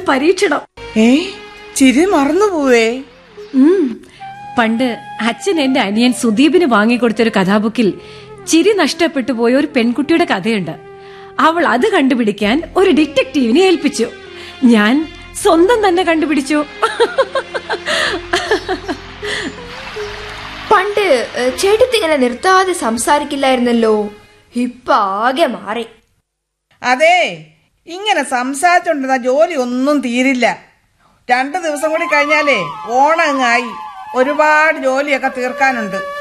പരീക്ഷണം ഏ ചിരി മറന്നുപോവേ ഉം. പണ്ട് അച്ഛൻ എന്റെ അനിയൻ സുദീപിന് വാങ്ങിക്കൊടുത്തൊരു കഥാബുക്കിൽ ചിരി നഷ്ടപ്പെട്ടു പോയ ഒരു പെൺകുട്ടിയുടെ കഥയുണ്ട് അവൾ അത് കണ്ടുപിടിക്കാൻ ഒരു ഡിറ്റക്റ്റീവിനെ ഏൽപ്പിച്ചു ഞാൻ സ്വന്തം തന്നെ കണ്ടുപിടിച്ചു പണ്ട് ഏഹ്, ചേട്ടത്തി ഇങ്ങനെ നിർത്താതെ സംസാരിക്കില്ലായിരുന്നല്ലോ ഇപ്പൊ ആകെ മാറി അതെ ഇങ്ങനെ സംസാരിച്ചോണ്ടിരുന്ന ജോലി ഒന്നും തീരില്ല രണ്ടു ദിവസം കൂടി കഴിഞ്ഞാലേ ഓണം അങ്ങായി ഒരുപാട് ജോലിയൊക്കെ തീർക്കാനുണ്ട്